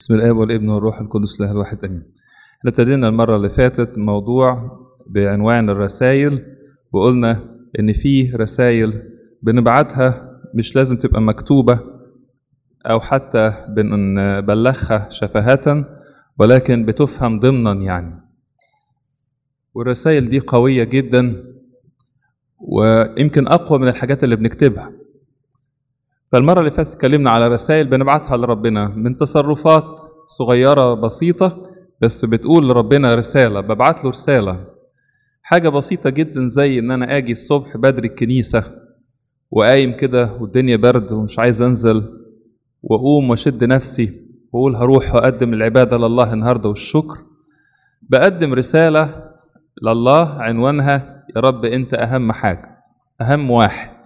بسم الاب والابن والروح القدس له الواحد امين. احنا ابتدينا المره اللي فاتت موضوع بعنوان الرسائل وقلنا ان في رسائل بنبعتها مش لازم تبقى مكتوبه او حتى بنبلغها شفهة ولكن بتفهم ضمنا يعني. والرسائل دي قويه جدا ويمكن اقوى من الحاجات اللي بنكتبها. فالمرة اللي فاتت اتكلمنا على رسائل بنبعتها لربنا من تصرفات صغيرة بسيطة بس بتقول لربنا رسالة ببعت له رسالة حاجة بسيطة جدا زي إن أنا آجي الصبح بدري الكنيسة وقايم كده والدنيا برد ومش عايز أنزل وأقوم وأشد نفسي وأقول هروح وأقدم العبادة لله النهاردة والشكر بقدم رسالة لله عنوانها يا رب أنت أهم حاجة أهم واحد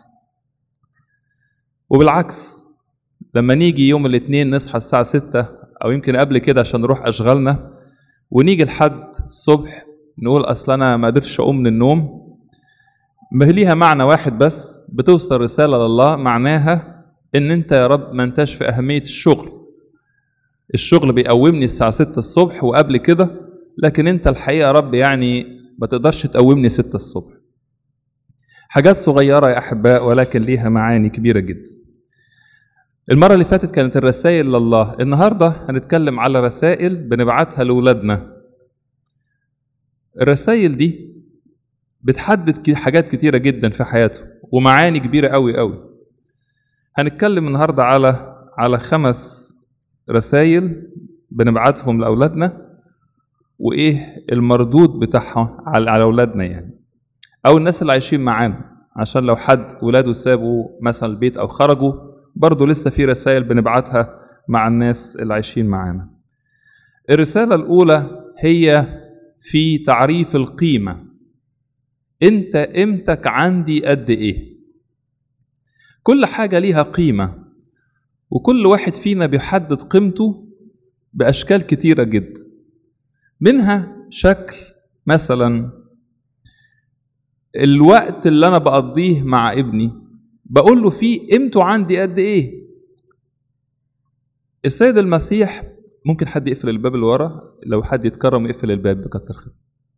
وبالعكس لما نيجي يوم الاثنين نصحى الساعة ستة أو يمكن قبل كده عشان نروح أشغالنا ونيجي لحد الصبح نقول أصل أنا ما قدرتش أقوم من النوم ما هي ليها معنى واحد بس بتوصل رسالة لله معناها إن أنت يا رب ما أنتش في أهمية الشغل الشغل بيقومني الساعة ستة الصبح وقبل كده لكن أنت الحقيقة يا رب يعني ما تقدرش تقومني ستة الصبح حاجات صغيرة يا أحباء ولكن ليها معاني كبيرة جدا المرة اللي فاتت كانت الرسائل لله النهاردة هنتكلم على رسائل بنبعتها لأولادنا الرسائل دي بتحدد حاجات كتيرة جدا في حياته ومعاني كبيرة قوي قوي هنتكلم النهاردة على على خمس رسائل بنبعتهم لأولادنا وإيه المردود بتاعها على على أولادنا يعني أو الناس اللي عايشين معانا عشان لو حد ولاده سابوا مثلا البيت أو خرجوا برضه لسه في رسائل بنبعتها مع الناس اللي عايشين معانا الرسالة الأولى هي في تعريف القيمة أنت قيمتك عندي قد إيه كل حاجة ليها قيمة وكل واحد فينا بيحدد قيمته بأشكال كتيرة جدا منها شكل مثلا الوقت اللي أنا بقضيه مع ابني بقول له فيه قيمته عندي قد ايه السيد المسيح ممكن حد يقفل الباب اللي ورا لو حد يتكرم يقفل الباب بكتر خير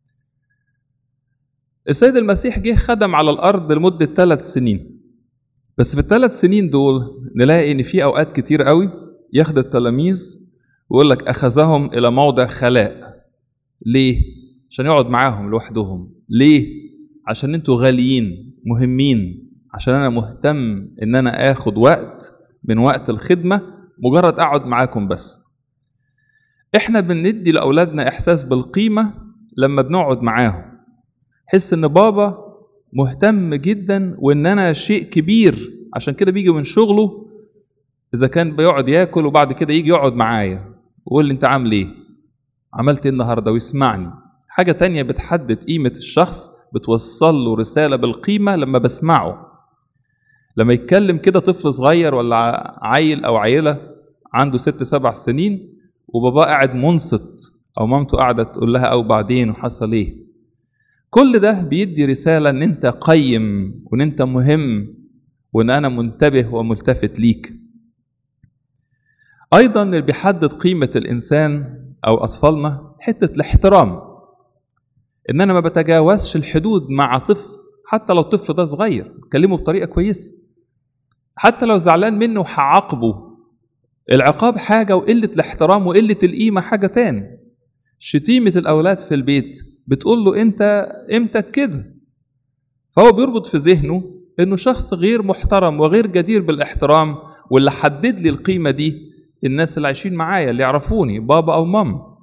السيد المسيح جه خدم على الارض لمده ثلاث سنين بس في الثلاث سنين دول نلاقي ان في اوقات كتير قوي ياخد التلاميذ ويقول لك اخذهم الى موضع خلاء ليه عشان يقعد معاهم لوحدهم ليه عشان انتوا غاليين مهمين عشان انا مهتم ان انا اخد وقت من وقت الخدمه مجرد اقعد معاكم بس احنا بندي لاولادنا احساس بالقيمه لما بنقعد معاهم حس ان بابا مهتم جدا وان انا شيء كبير عشان كده بيجي من شغله اذا كان بيقعد ياكل وبعد كده يجي يقعد معايا ويقول لي انت عامل ايه عملت ايه النهارده ويسمعني حاجه تانية بتحدد قيمه الشخص بتوصل له رساله بالقيمه لما بسمعه لما يتكلم كده طفل صغير ولا عيل او عيله عنده ست سبع سنين وباباه قاعد منصت او مامته قاعده تقول لها او بعدين وحصل ايه كل ده بيدي رساله ان انت قيم وان انت مهم وان انا منتبه وملتفت ليك ايضا اللي بيحدد قيمه الانسان او اطفالنا حته الاحترام ان انا ما بتجاوزش الحدود مع طفل حتى لو الطفل ده صغير كلمه بطريقه كويسه حتى لو زعلان منه هعاقبه العقاب حاجة وقلة الاحترام وقلة القيمة حاجة تاني شتيمة الأولاد في البيت بتقول له أنت قيمتك كده فهو بيربط في ذهنه إنه شخص غير محترم وغير جدير بالاحترام واللي حدد لي القيمة دي الناس اللي عايشين معايا اللي يعرفوني بابا أو ماما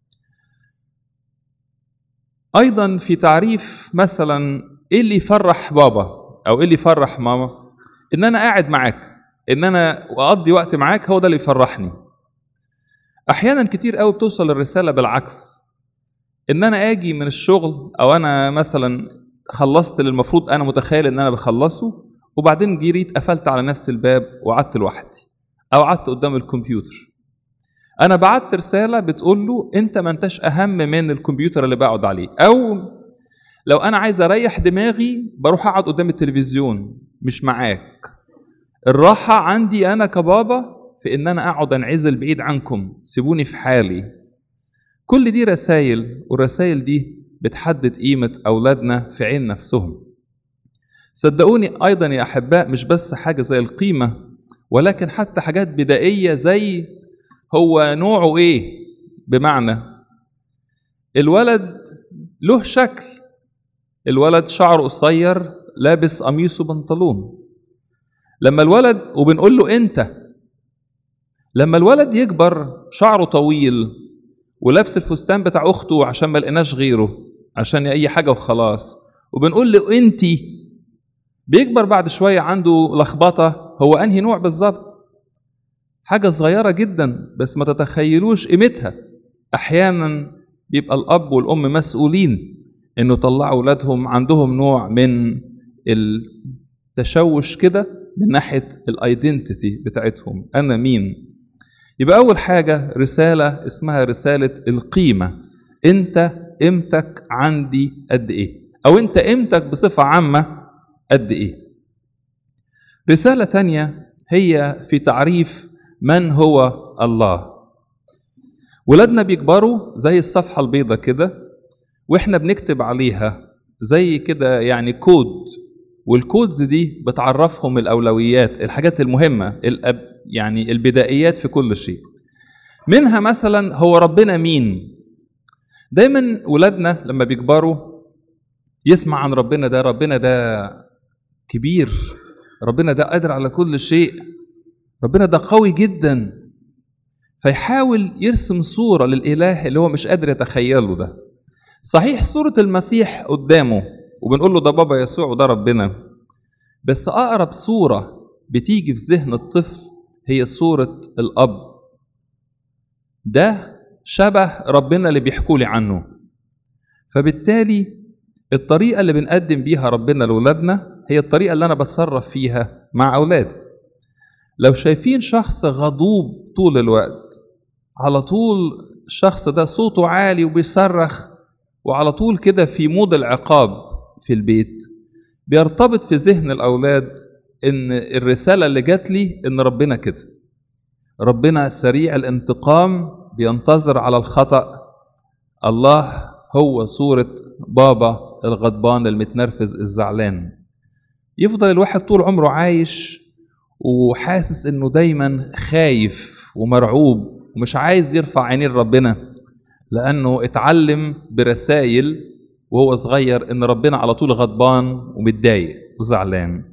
أيضا في تعريف مثلا إيه اللي يفرح بابا أو إيه اللي يفرح ماما ان انا قاعد معاك ان انا اقضي وقت معاك هو ده اللي يفرحني احيانا كتير قوي بتوصل الرساله بالعكس ان انا اجي من الشغل او انا مثلا خلصت اللي المفروض انا متخيل ان انا بخلصه وبعدين جريت قفلت على نفس الباب وقعدت لوحدي او قعدت قدام الكمبيوتر انا بعت رساله بتقول له انت ما انتش اهم من الكمبيوتر اللي بقعد عليه او لو انا عايز اريح دماغي بروح اقعد قدام التلفزيون مش معاك الراحة عندي أنا كبابا في ان انا اقعد انعزل بعيد عنكم سيبوني في حالي كل دي رسائل والرسائل دي بتحدد قيمة أولادنا في عين نفسهم صدقوني أيضا يا أحباء مش بس حاجة زي القيمة ولكن حتى حاجات بدائية زي هو نوعه إيه بمعنى الولد له شكل الولد شعره قصير لابس قميص وبنطلون لما الولد وبنقول له انت لما الولد يكبر شعره طويل ولابس الفستان بتاع اخته عشان ما لقيناش غيره عشان اي حاجه وخلاص وبنقول له انتي بيكبر بعد شويه عنده لخبطه هو انهي نوع بالظبط حاجه صغيره جدا بس ما تتخيلوش قيمتها احيانا بيبقى الاب والام مسؤولين انه يطلعوا اولادهم عندهم نوع من التشوش كده من ناحيه الايدنتيتي بتاعتهم انا مين يبقى اول حاجه رساله اسمها رساله القيمه انت قيمتك عندي قد ايه او انت قيمتك بصفه عامه قد ايه رساله تانية هي في تعريف من هو الله ولادنا بيكبروا زي الصفحه البيضاء كده واحنا بنكتب عليها زي كده يعني كود والكودز دي بتعرفهم الاولويات الحاجات المهمه الأب يعني البدائيات في كل شيء منها مثلا هو ربنا مين دايما ولادنا لما بيكبروا يسمع عن ربنا ده ربنا ده كبير ربنا ده قادر على كل شيء ربنا ده قوي جدا فيحاول يرسم صورة للإله اللي هو مش قادر يتخيله ده صحيح صورة المسيح قدامه وبنقول له ده بابا يسوع وده ربنا بس أقرب صورة بتيجي في ذهن الطفل هي صورة الأب ده شبه ربنا اللي بيحكوا لي عنه فبالتالي الطريقة اللي بنقدم بيها ربنا لأولادنا هي الطريقة اللي أنا بتصرف فيها مع أولادي لو شايفين شخص غضوب طول الوقت على طول الشخص ده صوته عالي وبيصرخ وعلى طول كده في مود العقاب في البيت بيرتبط في ذهن الأولاد إن الرسالة اللي جات لي إن ربنا كده ربنا سريع الانتقام بينتظر على الخطأ الله هو صورة بابا الغضبان المتنرفز الزعلان يفضل الواحد طول عمره عايش وحاسس انه دايما خايف ومرعوب ومش عايز يرفع عينيه لربنا لانه اتعلم برسائل وهو صغير ان ربنا على طول غضبان ومتضايق وزعلان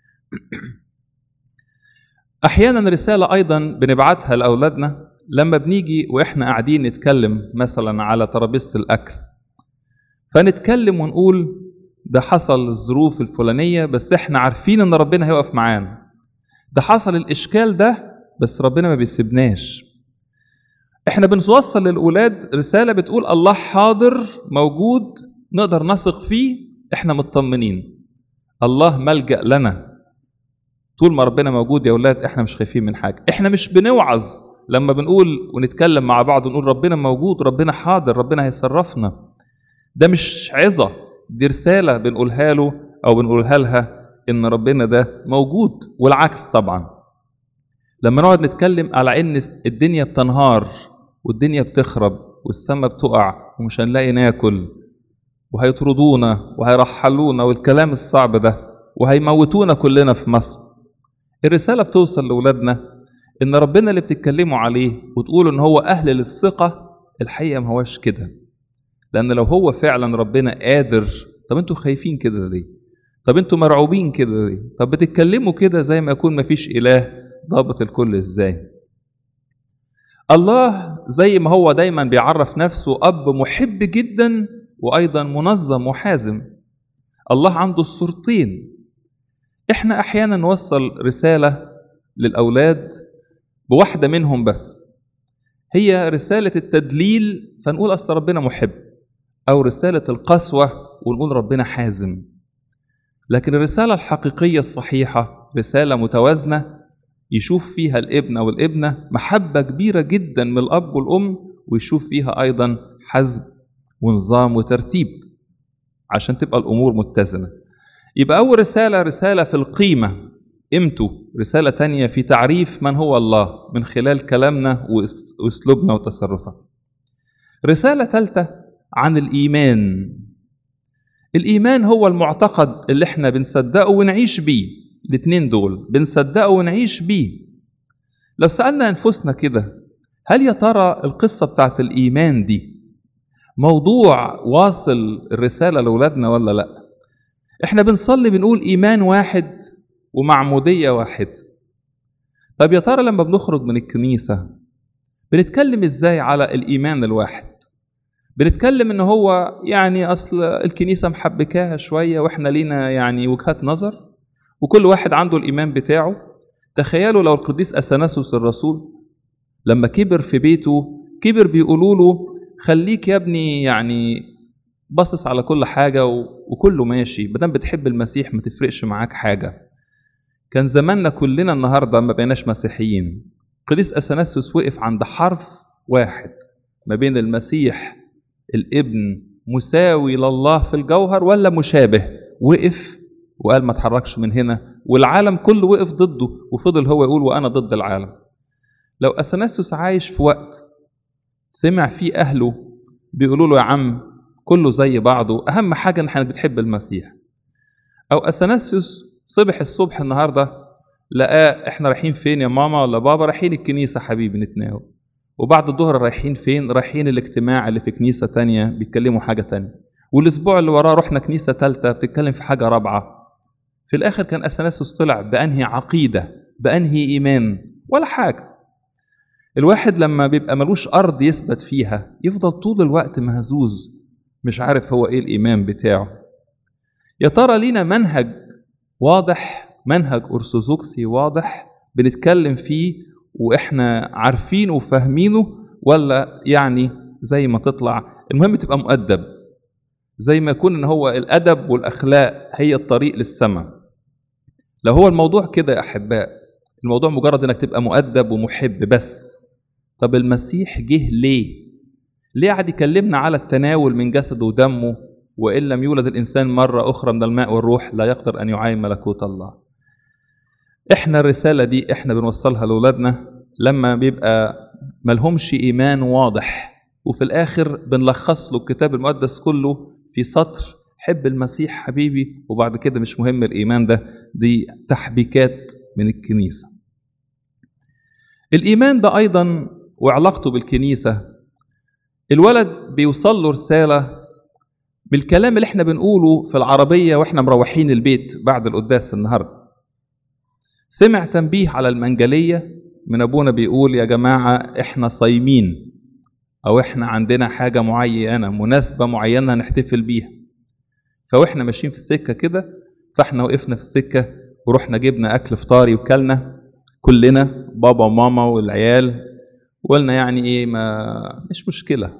احيانا رساله ايضا بنبعتها لاولادنا لما بنيجي واحنا قاعدين نتكلم مثلا على ترابيزه الاكل فنتكلم ونقول ده حصل الظروف الفلانيه بس احنا عارفين ان ربنا هيقف معانا ده حصل الاشكال ده بس ربنا ما بيسيبناش احنا بنوصل للاولاد رساله بتقول الله حاضر موجود نقدر نثق فيه احنا مطمنين الله ملجا لنا طول ما ربنا موجود يا اولاد احنا مش خايفين من حاجه احنا مش بنوعظ لما بنقول ونتكلم مع بعض ونقول ربنا موجود ربنا حاضر ربنا هيصرفنا ده مش عظه دي رساله بنقولها له او بنقولها لها ان ربنا ده موجود والعكس طبعا لما نقعد نتكلم على ان الدنيا بتنهار والدنيا بتخرب والسماء بتقع ومش هنلاقي ناكل وهيطردونا وهيرحلونا والكلام الصعب ده وهيموتونا كلنا في مصر الرسالة بتوصل لأولادنا إن ربنا اللي بتتكلموا عليه وتقولوا إن هو أهل للثقة الحقيقة ما هوش كده لأن لو هو فعلا ربنا قادر طب أنتوا خايفين كده ليه؟ طب أنتوا مرعوبين كده ليه؟ طب بتتكلموا كده زي ما يكون مفيش إله ضابط الكل إزاي؟ الله زي ما هو دايما بيعرف نفسه أب محب جدا وأيضا منظم وحازم الله عنده الصورتين احنا احيانا نوصل رساله للاولاد بواحده منهم بس هي رساله التدليل فنقول اصل ربنا محب او رساله القسوه ونقول ربنا حازم لكن الرساله الحقيقيه الصحيحه رساله متوازنه يشوف فيها الابن او الابنه محبه كبيره جدا من الاب والام ويشوف فيها ايضا حزم ونظام وترتيب عشان تبقى الامور متزنه يبقى أول رسالة رسالة في القيمة قيمته رسالة تانية في تعريف من هو الله من خلال كلامنا وأسلوبنا وتصرفاتنا رسالة ثالثة عن الإيمان الإيمان هو المعتقد اللي احنا بنصدقه ونعيش بيه الاتنين دول بنصدقه ونعيش بيه لو سألنا أنفسنا كده هل يا ترى القصة بتاعت الإيمان دي موضوع واصل الرسالة لأولادنا ولا لأ؟ احنا بنصلي بنقول إيمان واحد ومعمودية واحد طب يا ترى لما بنخرج من الكنيسة بنتكلم ازاي على الإيمان الواحد بنتكلم ان هو يعني اصل الكنيسة محبكاها شوية واحنا لينا يعني وجهات نظر وكل واحد عنده الإيمان بتاعه تخيلوا لو القديس أثناسوس الرسول لما كبر في بيته كبر بيقولوا له خليك يا ابني يعني باصص على كل حاجة وكله ماشي مادام بتحب المسيح ما تفرقش معاك حاجة كان زماننا كلنا النهاردة ما بقيناش مسيحيين قديس أثناسيوس وقف عند حرف واحد ما بين المسيح الابن مساوي لله في الجوهر ولا مشابه وقف وقال ما تحركش من هنا والعالم كله وقف ضده وفضل هو يقول وانا ضد العالم لو اثناسيوس عايش في وقت سمع فيه اهله بيقولوا له يا عم كله زي بعضه اهم حاجه ان احنا بتحب المسيح او اثناسيوس صبح الصبح النهارده لقاه احنا رايحين فين يا ماما ولا بابا رايحين الكنيسه حبيبي نتناول وبعد الظهر رايحين فين رايحين الاجتماع اللي في كنيسه تانية بيتكلموا حاجه تانية والاسبوع اللي وراه رحنا كنيسه ثالثه بتتكلم في حاجه رابعه في الاخر كان اثناسيوس طلع بانهي عقيده بانهي ايمان ولا حاجه الواحد لما بيبقى ملوش ارض يثبت فيها يفضل طول الوقت مهزوز مش عارف هو ايه الايمان بتاعه يا ترى لينا منهج واضح منهج ارثوذكسي واضح بنتكلم فيه واحنا عارفينه وفاهمينه ولا يعني زي ما تطلع المهم تبقى مؤدب زي ما يكون ان هو الادب والاخلاق هي الطريق للسماء لو هو الموضوع كده يا احباء الموضوع مجرد انك تبقى مؤدب ومحب بس طب المسيح جه ليه ليه قعد يكلمنا على التناول من جسده ودمه وان لم يولد الانسان مره اخرى من الماء والروح لا يقدر ان يعاين ملكوت الله احنا الرساله دي احنا بنوصلها لاولادنا لما بيبقى ملهمش ايمان واضح وفي الاخر بنلخص له الكتاب المقدس كله في سطر حب المسيح حبيبي وبعد كده مش مهم الايمان ده دي تحبيكات من الكنيسه الايمان ده ايضا وعلاقته بالكنيسه الولد بيوصل له رساله بالكلام اللي احنا بنقوله في العربيه واحنا مروحين البيت بعد القداس النهارده سمع تنبيه على المنجليه من ابونا بيقول يا جماعه احنا صايمين او احنا عندنا حاجه معينه مناسبه معينه هنحتفل بيها فواحنا ماشيين في السكه كده فاحنا وقفنا في السكه ورحنا جبنا اكل فطاري وكلنا كلنا بابا وماما والعيال وقلنا يعني ايه ما مش مشكله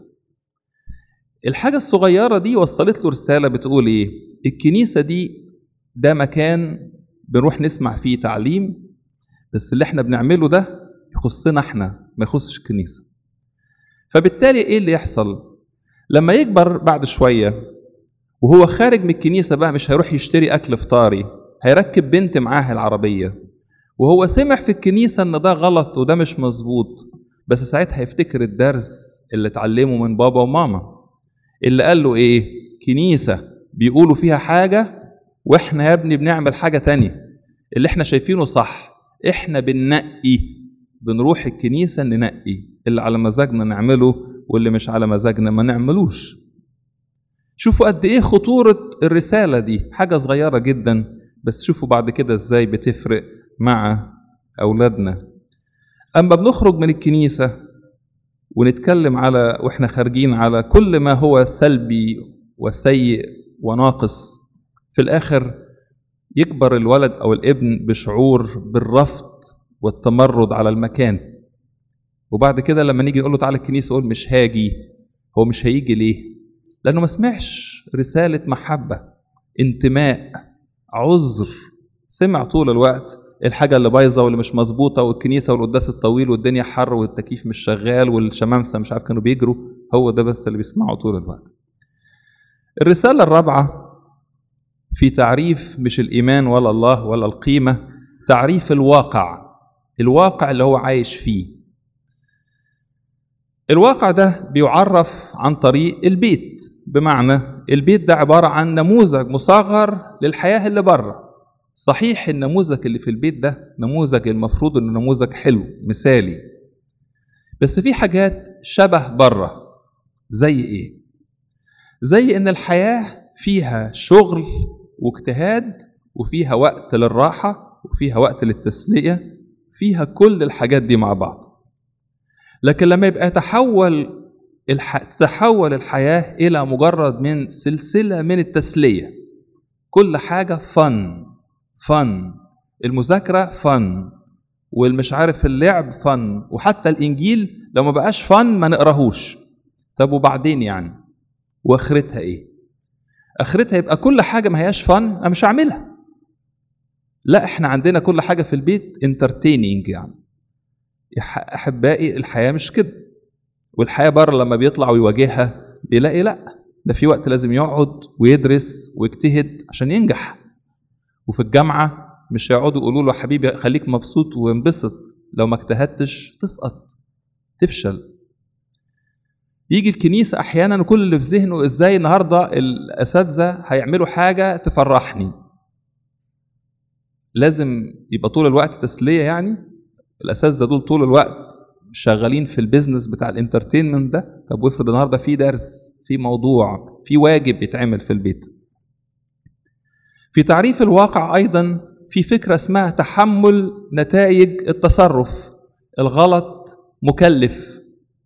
الحاجه الصغيره دي وصلت له رساله بتقول ايه الكنيسه دي ده مكان بنروح نسمع فيه تعليم بس اللي احنا بنعمله ده يخصنا احنا ما يخصش الكنيسه فبالتالي ايه اللي يحصل لما يكبر بعد شويه وهو خارج من الكنيسه بقى مش هيروح يشتري اكل فطاري هيركب بنت معاه العربيه وهو سمع في الكنيسه ان ده غلط وده مش مظبوط بس ساعتها هيفتكر الدرس اللي اتعلمه من بابا وماما اللي قال له ايه كنيسه بيقولوا فيها حاجه واحنا يا ابني بنعمل حاجه تانية اللي احنا شايفينه صح احنا بننقي بنروح الكنيسه ننقي اللي على مزاجنا نعمله واللي مش على مزاجنا ما نعملوش شوفوا قد ايه خطوره الرساله دي حاجه صغيره جدا بس شوفوا بعد كده ازاي بتفرق مع اولادنا اما بنخرج من الكنيسه ونتكلم على واحنا خارجين على كل ما هو سلبي وسيء وناقص في الاخر يكبر الولد او الابن بشعور بالرفض والتمرد على المكان وبعد كده لما نيجي نقول له تعالى الكنيسه يقول مش هاجي هو مش هيجي ليه لانه ما سمعش رساله محبه انتماء عذر سمع طول الوقت الحاجة اللي بايظة واللي مش مظبوطة والكنيسة والقداس الطويل والدنيا حر والتكييف مش شغال والشمامسة مش عارف كانوا بيجروا هو ده بس اللي بيسمعه طول الوقت. الرسالة الرابعة في تعريف مش الإيمان ولا الله ولا القيمة تعريف الواقع الواقع اللي هو عايش فيه الواقع ده بيعرف عن طريق البيت بمعنى البيت ده عبارة عن نموذج مصغر للحياة اللي بره صحيح النموذج اللي في البيت ده نموذج المفروض انه نموذج حلو مثالي بس في حاجات شبه بره زي ايه زي ان الحياة فيها شغل واجتهاد وفيها وقت للراحة وفيها وقت للتسلية فيها كل الحاجات دي مع بعض لكن لما يبقى تحول الح... تتحول الحياة إلى مجرد من سلسلة من التسلية كل حاجة فن فن المذاكرة فن والمش عارف اللعب فن وحتى الإنجيل لو ما بقاش فن ما نقراهوش طب وبعدين يعني واخرتها ايه اخرتها يبقى كل حاجه ما هياش فن انا مش هعملها لا احنا عندنا كل حاجه في البيت انترتيننج يعني احبائي الحياه مش كده والحياه بره لما بيطلع ويواجهها بيلاقي لا ده في وقت لازم يقعد ويدرس ويجتهد عشان ينجح وفي الجامعه مش هيقعدوا يقولوا له حبيبي خليك مبسوط وانبسط لو ما اجتهدتش تسقط تفشل يجي الكنيسة أحيانا كل اللي في ذهنه إزاي النهاردة الأساتذة هيعملوا حاجة تفرحني لازم يبقى طول الوقت تسلية يعني الأساتذة دول طول الوقت شغالين في البيزنس بتاع الانترتينمنت ده طب وافرض النهاردة في درس في موضوع في واجب يتعمل في البيت في تعريف الواقع أيضا في فكرة اسمها تحمل نتائج التصرف الغلط مكلف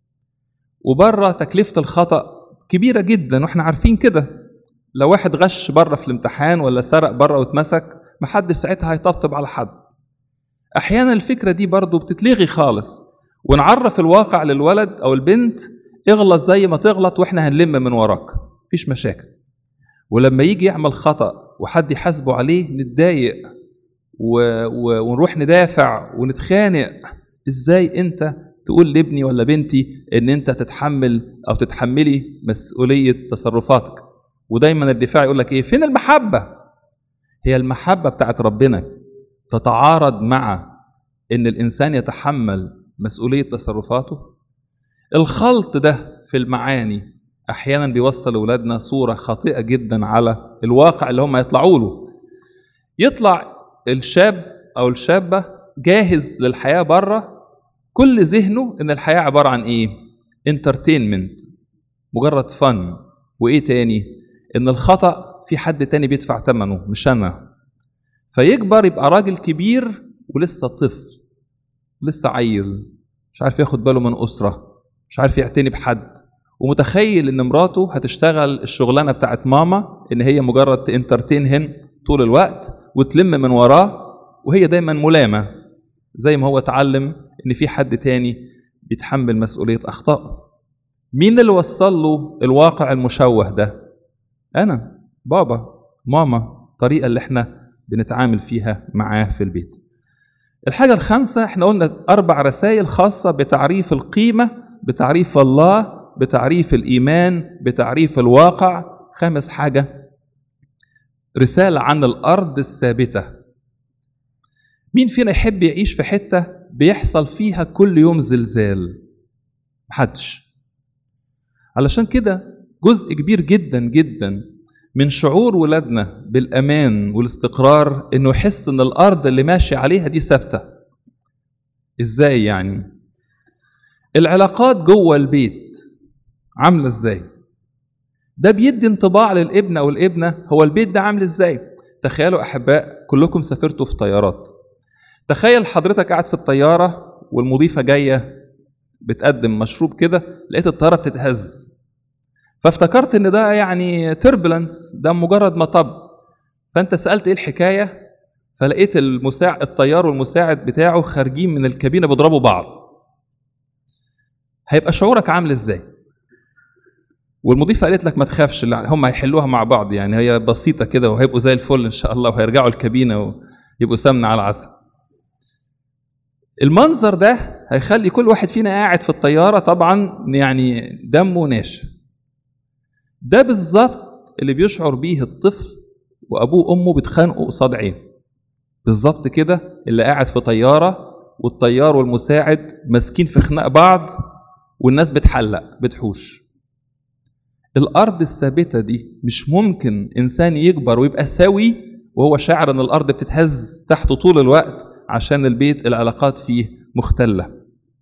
وبره تكلفة الخطأ كبيرة جدا واحنا عارفين كده لو واحد غش بره في الامتحان ولا سرق بره واتمسك محدش ساعتها هيطبطب على حد احيانا الفكرة دي برضو بتتلغي خالص ونعرف الواقع للولد او البنت اغلط زي ما تغلط واحنا هنلم من وراك مفيش مشاكل ولما يجي يعمل خطأ وحد يحاسبه عليه نتضايق و... و... ونروح ندافع ونتخانق ازاي انت تقول لابني ولا بنتي ان انت تتحمل او تتحملي مسؤوليه تصرفاتك ودايما الدفاع يقول لك ايه فين المحبه هي المحبه بتاعت ربنا تتعارض مع ان الانسان يتحمل مسؤوليه تصرفاته الخلط ده في المعاني احيانا بيوصل لاولادنا صوره خاطئه جدا على الواقع اللي هم يطلعوا له يطلع الشاب او الشابه جاهز للحياه بره كل ذهنه ان الحياه عباره عن ايه انترتينمنت مجرد فن وايه تاني ان الخطا في حد تاني بيدفع ثمنه مش انا فيكبر يبقى راجل كبير ولسه طفل لسه عيل مش عارف ياخد باله من اسره مش عارف يعتني بحد ومتخيل ان مراته هتشتغل الشغلانه بتاعت ماما ان هي مجرد تانترتينهن طول الوقت وتلم من وراه وهي دايما ملامه زي ما هو اتعلم ان في حد تاني بيتحمل مسؤوليه اخطائه مين اللي وصل له الواقع المشوه ده انا بابا ماما الطريقه اللي احنا بنتعامل فيها معاه في البيت الحاجه الخامسه احنا قلنا اربع رسائل خاصه بتعريف القيمه بتعريف الله بتعريف الايمان بتعريف الواقع خامس حاجه رساله عن الارض الثابته مين فينا يحب يعيش في حته بيحصل فيها كل يوم زلزال محدش علشان كده جزء كبير جدا جدا من شعور ولادنا بالامان والاستقرار انه يحس ان الارض اللي ماشي عليها دي ثابته ازاي يعني العلاقات جوه البيت عامله ازاي ده بيدي انطباع للابن او الابنه هو البيت ده عامل ازاي تخيلوا احباء كلكم سافرتوا في طيارات تخيل حضرتك قاعد في الطياره والمضيفه جايه بتقدم مشروب كده لقيت الطياره بتتهز فافتكرت ان ده يعني تربلنس ده مجرد مطب فانت سالت ايه الحكايه فلقيت المساعد الطيار والمساعد بتاعه خارجين من الكابينه بيضربوا بعض هيبقى شعورك عامل ازاي والمضيفه قالت لك ما تخافش لا هم هيحلوها مع بعض يعني هي بسيطه كده وهيبقوا زي الفل ان شاء الله وهيرجعوا الكابينه ويبقوا سمنه على عسل المنظر ده هيخلي كل واحد فينا قاعد في الطياره طبعا يعني دمه ناشف ده بالظبط اللي بيشعر بيه الطفل وابوه وامه بيتخانقوا قصاد عين بالظبط كده اللي قاعد في طياره والطيار والمساعد ماسكين في خناق بعض والناس بتحلق بتحوش الارض الثابته دي مش ممكن انسان يكبر ويبقى سوي وهو شاعر ان الارض بتتهز تحته طول الوقت عشان البيت العلاقات فيه مختله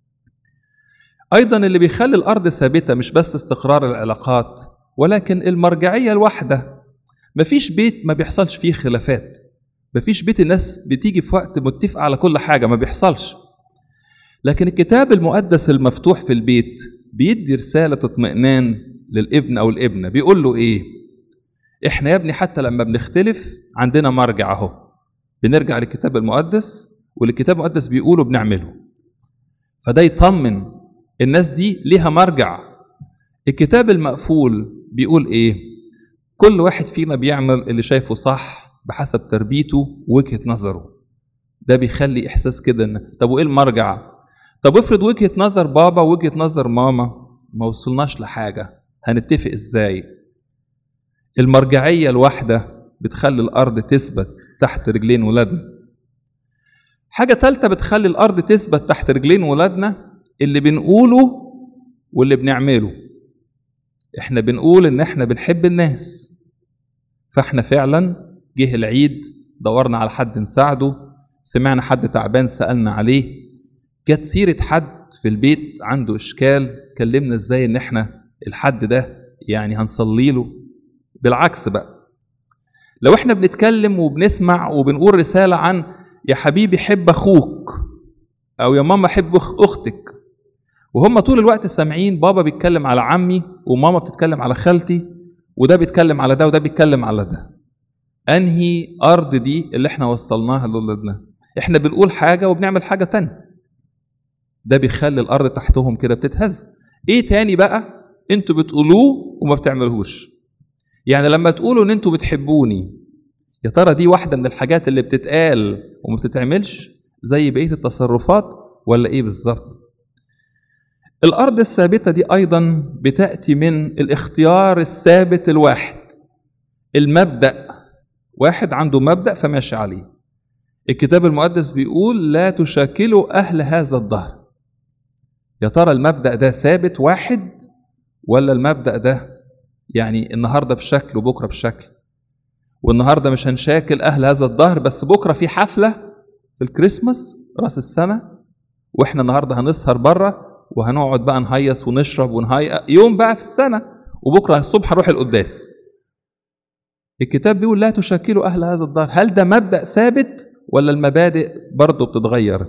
ايضا اللي بيخلي الارض ثابته مش بس استقرار العلاقات ولكن المرجعيه الواحده مفيش بيت ما بيحصلش فيه خلافات مفيش بيت الناس بتيجي في وقت متفقه على كل حاجه ما بيحصلش لكن الكتاب المقدس المفتوح في البيت بيدي رساله اطمئنان للابن او الابنه بيقول له ايه احنا يا ابني حتى لما بنختلف عندنا مرجع اهو بنرجع للكتاب المقدس واللي الكتاب المقدس بيقوله بنعمله فده يطمن الناس دي ليها مرجع الكتاب المقفول بيقول ايه كل واحد فينا بيعمل اللي شايفه صح بحسب تربيته ووجهه نظره ده بيخلي احساس كده ان طب وايه المرجع طب افرض وجهه نظر بابا ووجهه نظر ماما ما وصلناش لحاجه هنتفق ازاي المرجعيه الواحده بتخلي الارض تثبت تحت رجلين ولادنا حاجه ثالثه بتخلي الارض تثبت تحت رجلين ولادنا اللي بنقوله واللي بنعمله احنا بنقول ان احنا بنحب الناس فاحنا فعلا جه العيد دورنا على حد نساعده سمعنا حد تعبان سالنا عليه جت سيره حد في البيت عنده اشكال كلمنا ازاي ان احنا الحد ده يعني هنصلي له بالعكس بقى لو احنا بنتكلم وبنسمع وبنقول رساله عن يا حبيبي حب اخوك او يا ماما حب اختك وهم طول الوقت سامعين بابا بيتكلم على عمي وماما بتتكلم على خالتي وده بيتكلم على ده وده بيتكلم على ده انهي ارض دي اللي احنا وصلناها لاولادنا احنا بنقول حاجه وبنعمل حاجه تانية ده بيخلي الارض تحتهم كده بتتهز ايه تاني بقى انتوا بتقولوه وما بتعملوش يعني لما تقولوا ان انتوا بتحبوني يا ترى دي واحده من الحاجات اللي بتتقال وما بتتعملش زي بقيه التصرفات ولا ايه بالظبط الارض الثابته دي ايضا بتاتي من الاختيار الثابت الواحد المبدا واحد عنده مبدا فماشي عليه الكتاب المقدس بيقول لا تشاكلوا اهل هذا الدهر يا ترى المبدا ده ثابت واحد ولا المبدا ده يعني النهارده بشكل وبكره بشكل والنهارده مش هنشاكل اهل هذا الدهر بس بكره في حفله في الكريسماس راس السنه واحنا النهارده هنسهر بره وهنقعد بقى نهيص ونشرب ونهيئ يوم بقى في السنه وبكره الصبح هنروح القداس الكتاب بيقول لا تشكلوا اهل هذا الدار هل ده مبدا ثابت ولا المبادئ برضه بتتغير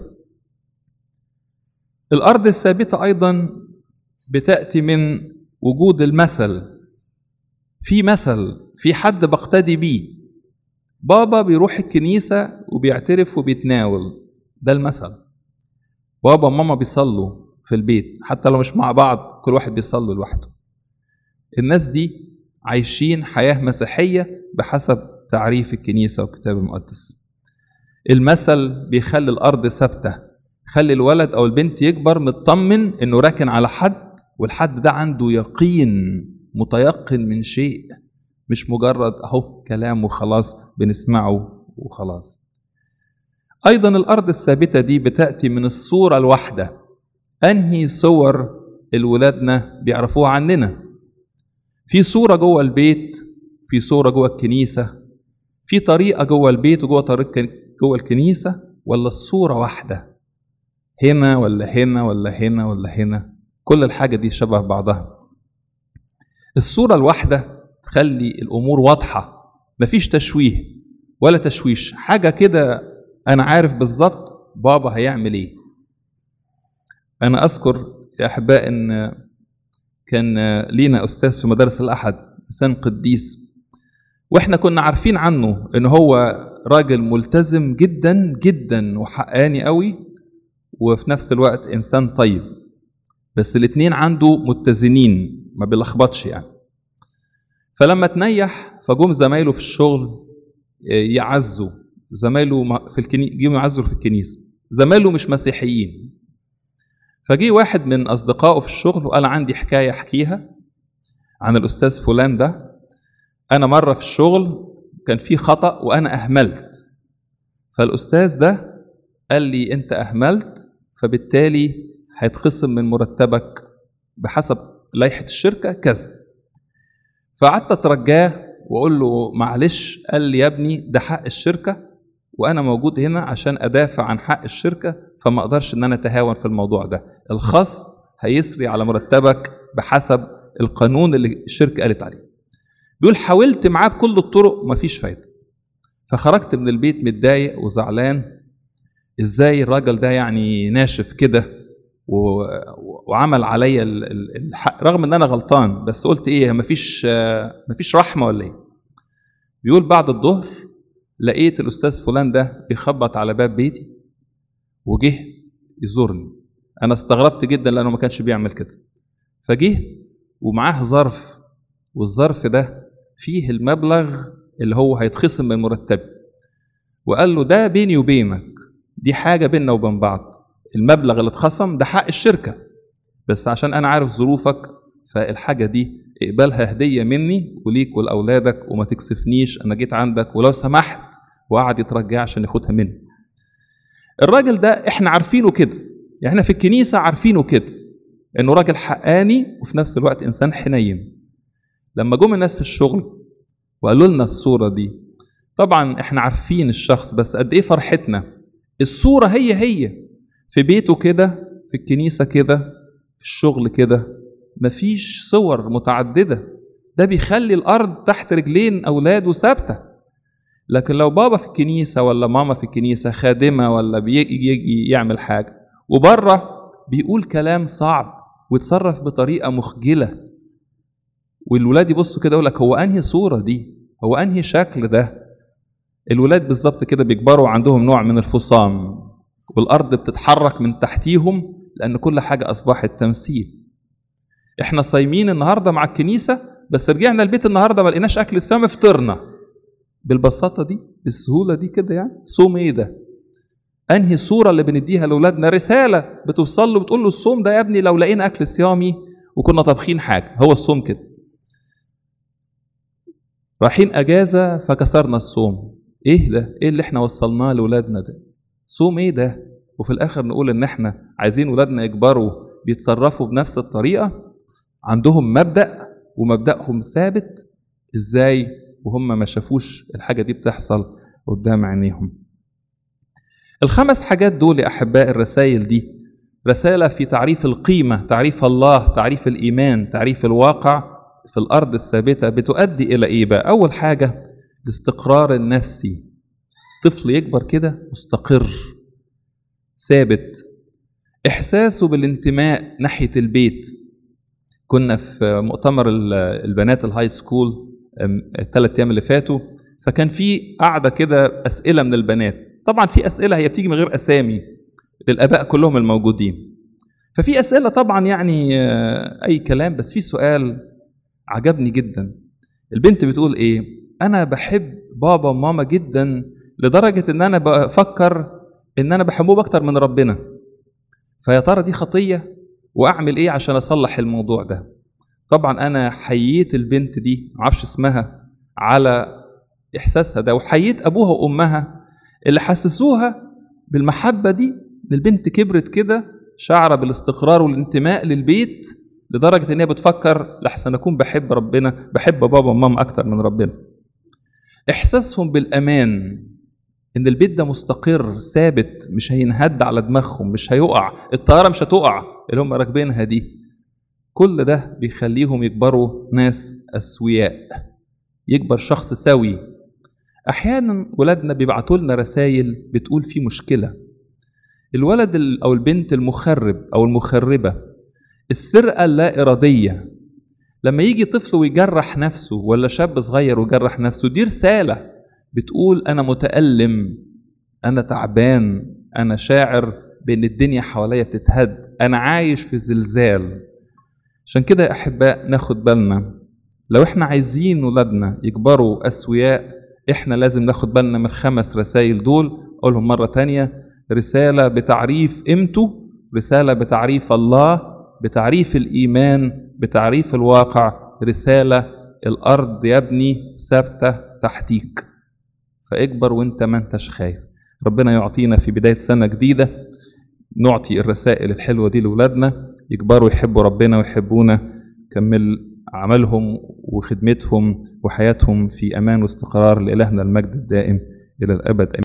الارض الثابته ايضا بتاتي من وجود المثل في مثل في حد بقتدي بيه بابا بيروح الكنيسه وبيعترف وبيتناول ده المثل بابا وماما بيصلوا في البيت حتى لو مش مع بعض كل واحد بيصلي لوحده الناس دي عايشين حياة مسيحية بحسب تعريف الكنيسة والكتاب المقدس المثل بيخلي الأرض ثابتة خلي الولد أو البنت يكبر مطمن إنه راكن على حد والحد ده عنده يقين متيقن من شيء مش مجرد أهو كلام وخلاص بنسمعه وخلاص أيضا الأرض الثابتة دي بتأتي من الصورة الواحدة انهي صور الولادنا بيعرفوها عننا في صوره جوه البيت في صوره جوه الكنيسه في طريقه جوه البيت وجوه طريق جوه الكنيسه ولا الصوره واحده هنا ولا هنا ولا هنا ولا هنا كل الحاجه دي شبه بعضها الصوره الواحده تخلي الامور واضحه مفيش تشويه ولا تشويش حاجه كده انا عارف بالظبط بابا هيعمل ايه أنا أذكر يا أحباء إن كان لينا أستاذ في مدارس الأحد إنسان قديس وإحنا كنا عارفين عنه إن هو راجل ملتزم جدا جدا وحقاني قوي وفي نفس الوقت إنسان طيب بس الاتنين عنده متزنين ما بيلخبطش يعني فلما تنيح فجم زمايله في الشغل يعزوا زمايله في الكنيسة جم يعزوا في الكنيسة زمايله مش مسيحيين فجي واحد من اصدقائه في الشغل وقال عندي حكايه احكيها عن الاستاذ فلان ده انا مره في الشغل كان في خطا وانا اهملت فالاستاذ ده قال لي انت اهملت فبالتالي هيتخصم من مرتبك بحسب لائحه الشركه كذا فقعدت اترجاه واقول له معلش قال لي يا ابني ده حق الشركه وانا موجود هنا عشان ادافع عن حق الشركه فما اقدرش ان انا اتهاون في الموضوع ده الخصم هيسري على مرتبك بحسب القانون اللي الشركه قالت عليه بيقول حاولت معاه بكل الطرق مفيش فايده فخرجت من البيت متضايق وزعلان ازاي الراجل ده يعني ناشف كده و... وعمل عليا الحق رغم ان انا غلطان بس قلت ايه مفيش مفيش رحمه ولا ايه بيقول بعد الظهر لقيت الاستاذ فلان ده بيخبط على باب بيتي وجه يزورني انا استغربت جدا لانه ما كانش بيعمل كده فجه ومعاه ظرف والظرف ده فيه المبلغ اللي هو هيتخصم من مرتبي وقال له ده بيني وبينك دي حاجه بيننا وبين بعض المبلغ اللي اتخصم ده حق الشركه بس عشان انا عارف ظروفك فالحاجه دي اقبلها هديه مني وليك ولاولادك وما تكسفنيش انا جيت عندك ولو سمحت وقعد يترجع عشان ياخدها مني الراجل ده احنا عارفينه كده يعني احنا في الكنيسه عارفينه كده انه راجل حقاني وفي نفس الوقت انسان حنين لما جم الناس في الشغل وقالوا لنا الصوره دي طبعا احنا عارفين الشخص بس قد ايه فرحتنا الصوره هي هي في بيته كده في الكنيسه كده في الشغل كده مفيش صور متعدده ده بيخلي الارض تحت رجلين اولاده ثابته لكن لو بابا في الكنيسه ولا ماما في الكنيسه خادمه ولا بيجي يعمل حاجه وبره بيقول كلام صعب ويتصرف بطريقه مخجله والولاد يبصوا كده يقول لك هو انهي صوره دي هو انهي شكل ده الولاد بالظبط كده بيكبروا عندهم نوع من الفصام والارض بتتحرك من تحتيهم لان كل حاجه اصبحت تمثيل احنا صايمين النهارده مع الكنيسه بس رجعنا البيت النهارده ما لقيناش اكل السماء فطرنا بالبساطه دي بالسهوله دي كده يعني صوم ايه ده انهي صوره اللي بنديها لاولادنا رساله بتوصل له بتقول له الصوم ده يا ابني لو لقينا اكل صيامي وكنا طابخين حاجه هو الصوم كده رايحين اجازه فكسرنا الصوم ايه ده ايه اللي احنا وصلناه لاولادنا ده صوم ايه ده وفي الاخر نقول ان احنا عايزين ولادنا يكبروا بيتصرفوا بنفس الطريقه عندهم مبدا ومبداهم ثابت ازاي وهم ما شافوش الحاجه دي بتحصل قدام عينيهم الخمس حاجات دول يا احباء الرسائل دي رساله في تعريف القيمه تعريف الله تعريف الايمان تعريف الواقع في الارض الثابته بتؤدي الى ايه بقى اول حاجه الاستقرار النفسي طفل يكبر كده مستقر ثابت احساسه بالانتماء ناحيه البيت كنا في مؤتمر البنات الهاي سكول الثلاث ايام اللي فاتوا فكان في قاعده كده اسئله من البنات طبعا في اسئله هي بتيجي من غير اسامي للاباء كلهم الموجودين ففي اسئله طبعا يعني اي كلام بس في سؤال عجبني جدا البنت بتقول ايه انا بحب بابا وماما جدا لدرجه ان انا بفكر ان انا بحبهم اكتر من ربنا فيا ترى دي خطيه واعمل ايه عشان اصلح الموضوع ده طبعا انا حييت البنت دي معرفش اسمها على احساسها ده وحييت ابوها وامها اللي حسسوها بالمحبه دي البنت كبرت كده شعره بالاستقرار والانتماء للبيت لدرجه ان هي بتفكر لحسن اكون بحب ربنا بحب بابا وماما اكتر من ربنا احساسهم بالامان ان البيت ده مستقر ثابت مش هينهد على دماغهم مش هيقع الطياره مش هتقع اللي هم راكبينها دي كل ده بيخليهم يكبروا ناس اسوياء يكبر شخص سوي احيانا ولادنا بيبعتوا لنا رسائل بتقول في مشكله الولد او البنت المخرب او المخربه السرقه اللا اراديه لما يجي طفل ويجرح نفسه ولا شاب صغير ويجرح نفسه دي رساله بتقول انا متالم انا تعبان انا شاعر بان الدنيا حواليا بتتهد انا عايش في زلزال عشان كده يا احباء ناخد بالنا لو احنا عايزين ولادنا يكبروا اسوياء احنا لازم ناخد بالنا من الخمس رسائل دول اقولهم مره تانية رساله بتعريف قيمته رساله بتعريف الله بتعريف الايمان بتعريف الواقع رساله الارض يا ابني ثابته تحتيك فاكبر وانت ما انتش خايف ربنا يعطينا في بداية سنة جديدة نعطي الرسائل الحلوة دي لأولادنا يكبروا يحبوا ربنا ويحبونا كمل عملهم وخدمتهم وحياتهم في أمان واستقرار لإلهنا المجد الدائم إلى الأبد